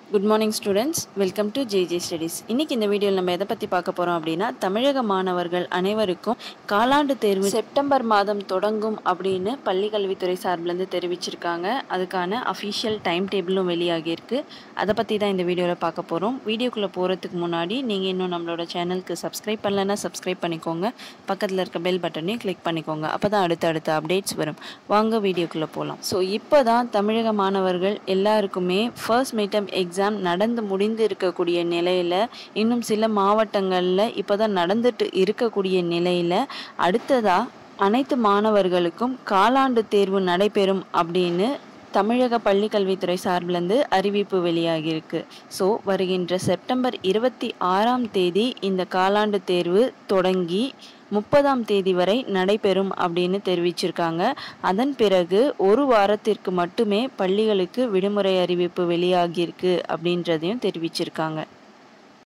good morning students welcome to JJ studies இன்றைக்கி இந்த வீடியோவில் நம்ம எதை பற்றி பார்க்க போகிறோம் அப்படின்னா தமிழக மாணவர்கள் அனைவருக்கும் காலாண்டு தேர்வு செப்டம்பர் மாதம் தொடங்கும் அப்படின்னு பள்ளி கல்வித்துறை சார்பிலேருந்து தெரிவிச்சிருக்காங்க அதுக்கான அஃபிஷியல் டைம் டேபிளும் வெளியாகியிருக்கு அதை பற்றி தான் இந்த வீடியோவில் பார்க்க போகிறோம் வீடியோக்குள்ளே போகிறதுக்கு முன்னாடி நீங்கள் இன்னும் நம்மளோட சேனலுக்கு சப்ஸ்கிரைப் பண்ணலைன்னா சப்ஸ்கிரைப் பண்ணிக்கோங்க பக்கத்தில் இருக்க பெல் பட்டனையும் கிளிக் பண்ணிக்கோங்க அப்போ தான் அடுத்த அடுத்த அப்டேட்ஸ் வரும் வாங்க வீடியோக்குள்ளே போகலாம் ஸோ இப்போ தான் தமிழக மாணவர்கள் எல்லாருக்குமே ஃபர்ஸ்ட் மீட்டம் எக்ஸாம் நடந்து முடிந்து இருக்கக்கூடிய நிலையில் இன்னும் சில மாவட்டங்களில் இப்போ தான் நடந்துட்டு இருக்கக்கூடிய நிலையில் அடுத்ததாக அனைத்து மாணவர்களுக்கும் காலாண்டு தேர்வு நடைபெறும் அப்படின்னு தமிழக பள்ளி கல்வித்துறை சார்பிலேருந்து அறிவிப்பு வெளியாகியிருக்கு ஸோ வருகின்ற செப்டம்பர் இருபத்தி ஆறாம் தேதி இந்த காலாண்டு தேர்வு தொடங்கி முப்பதாம் தேதி வரை நடைபெறும் அப்படின்னு தெரிவிச்சிருக்காங்க அதன் பிறகு ஒரு வாரத்திற்கு மட்டுமே பள்ளிகளுக்கு விடுமுறை அறிவிப்பு வெளியாகியிருக்கு அப்படின்றதையும் தெரிவிச்சிருக்காங்க